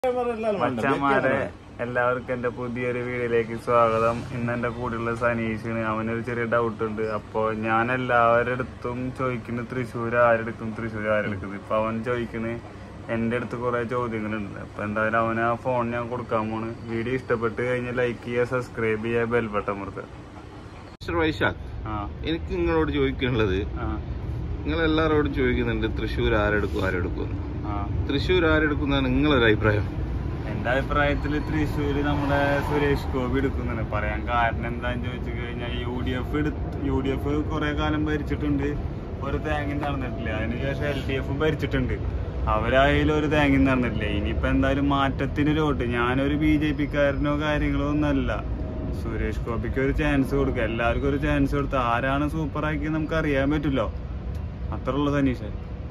മച്ചന്മാരെ എല്ലാവർക്കും എന്റെ പുതിയൊരു വീഡിയോയിലേക്ക് സ്വാഗതം ഇന്ന് എന്റെ കൂടെയുള്ള സനീഷാണ് അവനൊരു ചെറിയ ഡൗട്ട് ഉണ്ട് അപ്പൊ ഞാൻ എല്ലാവരുടെ അടുത്തും ചോദിക്കുന്നു തൃശ്ശൂർ ആരെടുക്കും തൃശ്ശൂർ ആരെടുക്കുന്നത് ഇപ്പൊ അവൻ ചോദിക്കുന്നത് എന്റെ അടുത്ത് കുറെ ചോദ്യങ്ങളുണ്ട് അപ്പൊ എന്തായാലും അവന് ആ ഫോൺ ഞാൻ കൊടുക്കാൻ പോണ് വീഡിയോ ഇഷ്ടപ്പെട്ട് കഴിഞ്ഞാൽ ലൈക്ക് ചെയ്യുക സബ്സ്ക്രൈബ് ചെയ്യുക ബെൽ ബട്ടൺ അമർത്തുക മിസ്റ്റർ വൈശാഖ് ആ എനിക്ക് നിങ്ങളോട് ചോദിക്കാനുള്ളത് ആ നിങ്ങൾ എല്ലാവരോടും ചോദിക്കുന്നുണ്ട് തൃശ്ശൂർ ആരെടുക്കും ആരെടുക്കും എന്ന്. ആ തൃശ്ശൂർ ആരെടുക്കുന്നതാണ് നിങ്ങളൊരു അഭിപ്രായം എന്റെ അഭിപ്രായത്തിൽ തൃശ്ശൂര് നമ്മുടെ സുരേഷ് ഗോപി എടുക്കുന്നതാണ് പറയാൻ കാരണം എന്താന്ന് ചോദിച്ചു കഴിഞ്ഞാൽ U D F U D F കുറെ കാലം ഭരിച്ചിട്ടുണ്ട് ഒരു തേങ്ങ നടന്നിട്ടില്ല അതിനുശേഷം എൽ ഡി എഫ് ഭരിച്ചിട്ടുണ്ട് അവരായാലും ഒരു തേങ്ങ നടന്നിട്ടില്ല ഇനിയിപ്പോ എന്തായാലും മാറ്റത്തിന് വോട്ട് ഞാനൊരു ബി ജെ പിക്കാരനോ കാര്യങ്ങളോ ഒന്നല്ല സുരേഷ് ഗോപിക്ക് ഒരു ചാൻസ് കൊടുക്കുക എല്ലാവർക്കും ഒരു ചാൻസ് കൊടുത്ത് ആരാണ് സൂപ്പർ ആക്കിയത് നമുക്ക് അറിയാൻ പറ്റില്ലോ അത്ര ഉള്ളു സനീഷ്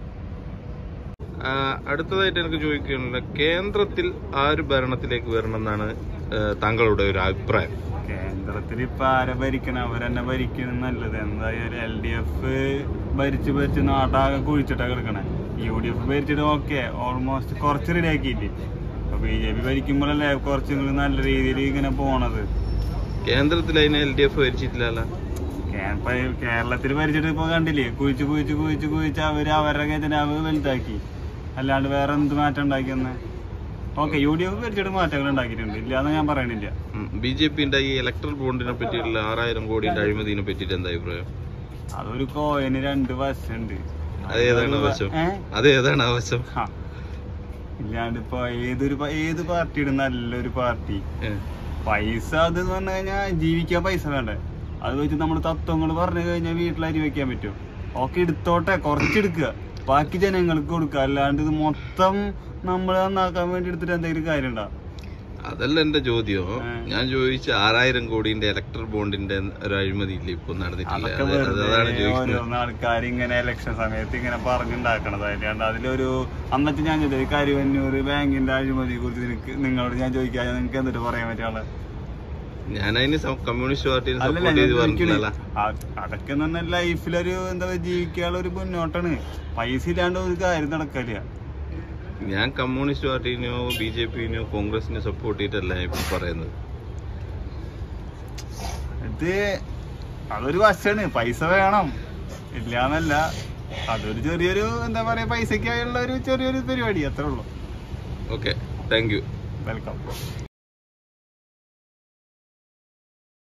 ആ, അടുത്തതായിട്ട് എനിക്ക് ചോദിക്കാനുള്ളത് കേന്ദ്രത്തിൽ ആര് ഭരണത്തിലേക്ക് വരണം എന്നാണ് ആ, താങ്കളുടെ ഒരു അഭിപ്രായം കേന്ദ്രത്തിൽ ഇപ്പൊ ആരെ ഭരിക്കണം അവരെന്നെ ഭരിക്കണം നല്ലത് എന്തായാലും എൽ ഡി എഫ് ഭരിച്ച് ഭരിച്ച് നാട്ടാകെ കുഴിച്ചിട്ടാ കിടക്കണേ യു ഡി എഫ് ഭരിച്ചിട്ട് ഓക്കെ ഓൾമോസ്റ്റ് കുറച്ച് റെഡി ആക്കിയില്ലേ അപ്പൊ ബി ജെ പി ഭരിക്കുമ്പോഴല്ലേ കുറച്ചും കൂടി നല്ല രീതിയിൽ ഇങ്ങനെ പോണത് കേന്ദ്രത്തിൽ അതിനെ എൽ ഡി എഫ് ഭരിച്ചിട്ടില്ലല്ലോ കേ- ഇപ്പൊ കേരളത്തിൽ ഭരിച്ചിട്ട് ഇപ്പൊ കണ്ടില്ലേ കുഴിച്ച് കുഴിച്ച് കുഴിച്ച് കുഴിച്ച് അവര് അവരുടെ ഖജനാവ് വലുതാക്കി അല്ലാണ്ട് വേറെ എന്ത് മാറ്റം ഉണ്ടാക്കിയെന്ന് ഓക്കെ യു ഡി എഫ് ഭരിച്ചിട്ട് മാറ്റങ്ങൾ ഉണ്ടാക്കിയിട്ടുണ്ട് ഇല്ലാന്ന് ഞാൻ പറയണില്ല ബി ജെ പിന്റെ ഈ ഇലക്ട്രൽ ബോണ്ടിനെ പറ്റിയുള്ള ആറായിരം കോടിയുടെ അഴിമതിനെ പറ്റിയിട്ട് എന്താ അഭിപ്രായം അതൊരു കോയിന് രണ്ട് വശമുണ്ട് അത് ഏതാണ് ആവശ്യം ഏ? അത് ഏതാണ് ആവശ്യം ഹാ. ഇല്ലാണ്ട് ഇപ്പൊ ഏതൊരു പ- ഏത് പാർട്ടിയുടെ നല്ലൊരു പാർട്ടി ഏ. പൈസ അത് എന്ന് പറഞ്ഞു കഴിഞ്ഞാൽ ജീവിക്കാൻ പൈസ വേണ്ടേ അത് വെച്ച് നമ്മൾ തത്വങ്ങൾ പറഞ്ഞു കഴിഞ്ഞാൽ വീട്ടിൽ അരി വെക്കാൻ പറ്റും ഓക്കെ എടുത്തോട്ടെ കുറച്ചെടുക്കുക ബാക്കി ജനങ്ങൾക്ക് കൊടുക്കുക അല്ലാണ്ട് ഇത് മൊത്തം നമ്മൾ നന്നാക്കാൻ വേണ്ടി എടുത്തിട്ട് എന്തെങ്കിലും കാര്യം ഉണ്ടാ അതല്ല എന്റെ ചോദ്യം ഏ. ഞാൻ ചോദിച്ച ആറായിരം കോടിന്റെ ഇലക്ട്രൽ ബോണ്ടിന്റെ ഒരു അഴിമതി ഇല്ല ഇപ്പൊ നടന്നിട്ടില്ല അതൊക്കെ അത് അത് അതാണ് വെറുതെ ചോദിക്കുന്നത് ഓരോന്ന് ആൾക്കാർ ഇങ്ങനെ ഇലക്ഷൻ സമയത്ത് ഇങ്ങനെ പറഞ്ഞുണ്ടാക്കണത് അല്ലാണ്ട് അതിലൊരു അന്നത്തെ ഞാൻ ചോദിച്ചത് കരുവന്നൂർ ബാങ്കിന്റെ അഴിമതിയെ കുറിച്ച് നിനക്ക് നിങ്ങളോട് ഞാൻ ചോദിക്കാൻ നിങ്ങൾക്ക് എന്നിട്ട് പറയാൻ പറ്റുള്ള ഞാൻ അതിന് കമ്മ്യൂണിസ്റ്റ് പാർട്ടിനെ അല്ലല്ല സപ്പോർട്ട് ഞാൻ ചെയ്ത് ചോദിക്കണേ പറഞ്ഞിട്ടില്ല ആ- അതൊക്കെ എന്ന് പറഞ്ഞാൽ ലൈഫിലൊരു എന്താ പറയുക ജീവിക്കാനുള്ള ഒരു മുന്നോട്ടാണ് പൈസ ഇല്ലാണ്ട് ഒരു കാര്യം നടക്കില്ല ഞാൻ കമ്മ്യൂണിസ്റ്റ് പാർട്ടിനെയോ ബി ജെ പിനെയോ കോൺഗ്രസിനെയോ സപ്പോർട്ട് ചെയ്തിട്ടല്ല ഞാൻ ഇപ്പൊ പറയുന്നത് ഇത് അതൊരു വശമാണ് പൈസ വേണം ഇല്ലാന്നല്ല അതൊരു ചെറിയൊരു എന്താ പറയാ പൈസക്കായുള്ള ഒരു ചെറിയൊരു പരിപാടി അത്രേ ഉള്ളൂ ഓക്കെ താങ്ക് യു വെൽക്കം